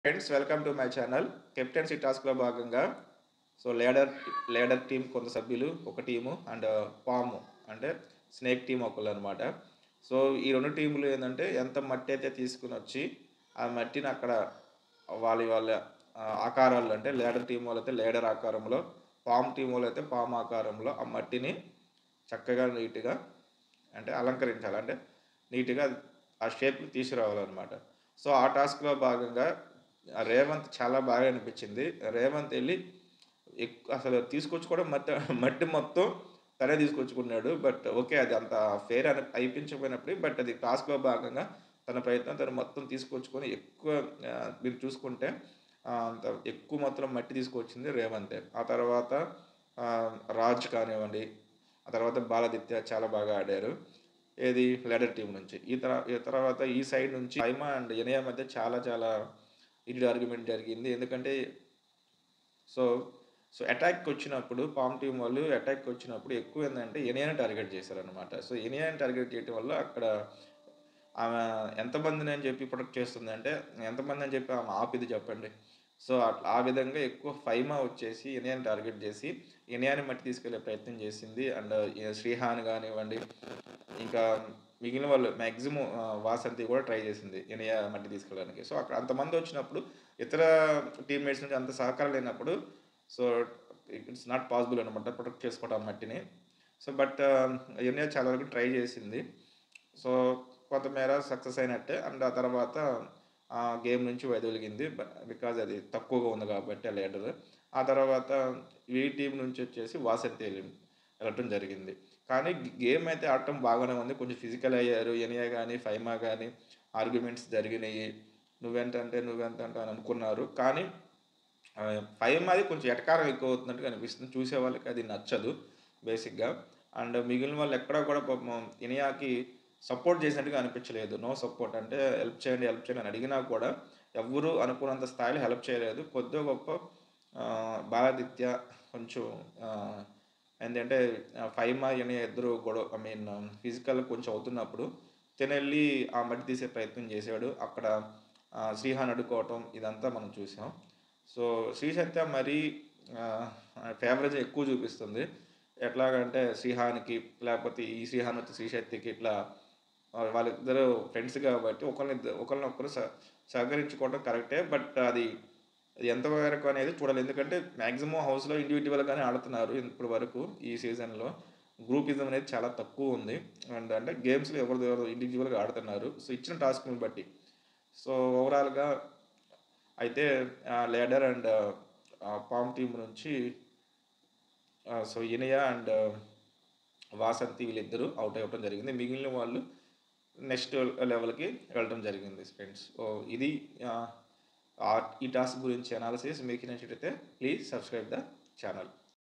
friends welcome to my channel captaincy టాస్క్లో భాగంగా so లేడర్ లేడర్ team కొంత సభ్యులు ఒక టీము అండ్ పాము అంటే స్నేక్ టీం ఒకళ్ళు అనమాట సో ఈ రెండు టీములు ఏంటంటే ఎంత మట్టి అయితే తీసుకుని వచ్చి ఆ మట్టిని అక్కడ వాళ్ళ వాళ్ళ ఆ, ఆకారాలు అంటే లేడర్ టీం వాళ్ళు అయితే లేడర్ ఆకారంలో పామ్ టీం వాళ్ళు అయితే పామ్ ఆకారంలో ఆ మట్టిని చక్కగా నీట్గా అంటే అలంకరించాలి అంటే నీట్గా ఆ షేప్ని తీసుకురావాలన్నమాట సో ఆ టాస్క్లో భాగంగా ఆ రేవంత్ చాలా బాగా అనిపించింది రేవంత్ వెళ్ళి ఎక్కు అసలు తీసుకొచ్చుకోవడం మట్టి మట్టి మొత్తం తనే తీసుకొచ్చుకున్నాడు బట్ ఓకే అది అంత ఫేర్ అని అయిపించకపోయినప్పుడు బట్ అది టాస్క్లో భాగంగా తన ప్రయత్నం తను మొత్తం తీసుకొచ్చుకొని ఎక్కువ ఆ, మీరు చూసుకుంటే ఆ, అంత ఎక్కువ మొత్తం మట్టి తీసుకొచ్చింది రేవంతే ఆ తర్వాత ఆ, రాజ్ కానివ్వండి ఆ తర్వాత బాలదిత్య చాలా బాగా ఆడారు ఏది లెడర్ టీం నుంచి ఈ తర ఈ తర్వాత ఈ సైడ్ నుంచి ఐమా అండ్ ఎనయా మధ్య చాలా చాలా ఇది ఆర్గ్యుమెంట్ జరిగింది ఎందుకంటే సో సో అటాక్కి వచ్చినప్పుడు పామ్ టీం వాళ్ళు అటాక్కి వచ్చినప్పుడు ఎక్కువ ఏంటంటే ఎనియాని టార్గెట్ చేశారనమాట సో ఎనియాని టార్గెట్ చేయడం వల్ల అక్కడ ఆమె ఎంతమందిని అని చెప్పి ప్రొటెక్ట్ చేస్తుంది అంటే ఎంతమంది అని చెప్పి ఆమె ఆపిది చెప్పండి సో అట్లా ఆ విధంగా ఎక్కువ ఫైమా వచ్చేసి ఎనియాని టార్గెట్ చేసి ఎనియాని మట్టి తీసుకెళ్లే ప్రయత్నం చేసింది అండ్ శ్రీహాన్ కానివ్వండి ఇంకా మిగిలిన వాళ్ళు మ్యాక్సిమం వాసంతి కూడా ట్రై చేసింది ఎనియా మట్టి తీసుకెళ్ళడానికి సో అక్కడ అంతమంది వచ్చినప్పుడు ఇతర టీమ్మేట్స్ నుంచి అంత సహకారం లేనప్పుడు సో ఇట్స్ నాట్ పాసిబుల్ అనమాట ప్రొటెక్ట్ చేసుకోవడం మట్టిని సో బట్ ఎనియా చాలా వరకు ట్రై చేసింది సో కొంతమేర సక్సెస్ అయినట్టే అండ్ ఆ తర్వాత ఆ గేమ్ నుంచి వైదొలిగింది బికాజ్ అది తక్కువగా ఉంది కాబట్టి ఆ లీడర్ ఆ తర్వాత ఈ టీం నుంచి వచ్చేసి వాసంతి వెళ్ళి వెళ్ళటం జరిగింది కానీ గేమ్ అయితే ఆడటం బాగానే ఉంది కొంచెం ఫిజికల్ అయ్యారు ఎనియా కానీ ఫైమా కానీ ఆర్గ్యుమెంట్స్ జరిగినాయి నువ్వెంతంటే నువ్వెంతంటే అని అనుకున్నారు కానీ ఆ, ఫైమాది కొంచెం ఎటకారం ఎక్కువ అవుతున్నట్టు కనిపిస్తుంది చూసే వాళ్ళకి అది నచ్చదు బేసిక్గా అండ్ మిగిలిన వాళ్ళు ఎక్కడా కూడా పాపం ఇనియాకి సపోర్ట్ చేసినట్టుగా అనిపించలేదు నో సపోర్ట్ అంటే హెల్ప్ చేయండి హెల్ప్ చేయండి అని అడిగినా కూడా ఎవ్వరూ అనుకున్నంత స్థాయిలో హెల్ప్ చేయలేదు కొద్దిగా గొప్ప ఆ, బాలాదిత్య కొంచెం ఆ, ఏంటంటే ఫైమా అని ఇద్దరు గొడవ ఐ మీన్ ఫిజికల్ కొంచెం అవుతున్నప్పుడు తినెళ్ళి ఆ మట్టి తీసే ప్రయత్నం చేశాడు అక్కడ ఆ, శ్రీహాన్ అడ్డుకోవటం ఇదంతా మనం చూసాం సో శ్రీ సత్య మరీ ఫేవరేజ్ ఎక్కువ చూపిస్తుంది ఎట్లాగంటే శ్రీహాన్కి లేకపోతే ఈ శ్రీహాన్ వచ్చి శ్రీశక్తికి ఇట్లా ఆ, వాళ్ళిద్దరు ఫ్రెండ్స్ కాబట్టి ఒకరిని ఒకరినొకరు సహ సహకరించుకోవడం కరెక్టే బట్ అది అది ఎంతవరకు అనేది చూడాలి ఎందుకంటే మ్యాక్సిమం హౌస్లో ఇండివిజువల్గానే ఆడుతున్నారు ఇప్పటి వరకు ఈ సీజన్లో గ్రూపిజం అనేది చాలా తక్కువ ఉంది అండ్ అంటే గేమ్స్లో ఎవరిది ఎవరు ఇండివిజువల్గా ఆడుతున్నారు సో ఇచ్చిన టాస్క్ని బట్టి సో ఓవరాల్గా అయితే లేడర్ అండ్ పామ్ టీం నుంచి సో ఇనయ అండ్ వాసంతి వీళ్ళిద్దరూ అవుట్ అవ్వడం జరిగింది మిగిలిన వాళ్ళు నెక్స్ట్ లెవెల్కి వెళ్ళడం జరిగింది ఫ్రెండ్స్ సో ఇది ఆ, ఆ- ఈ టాస్క్ గురించి అనాలిసిస్ మీకు నచ్చినట్లయితే ప్లీజ్ సబ్స్క్రైబ్ ద ఛానల్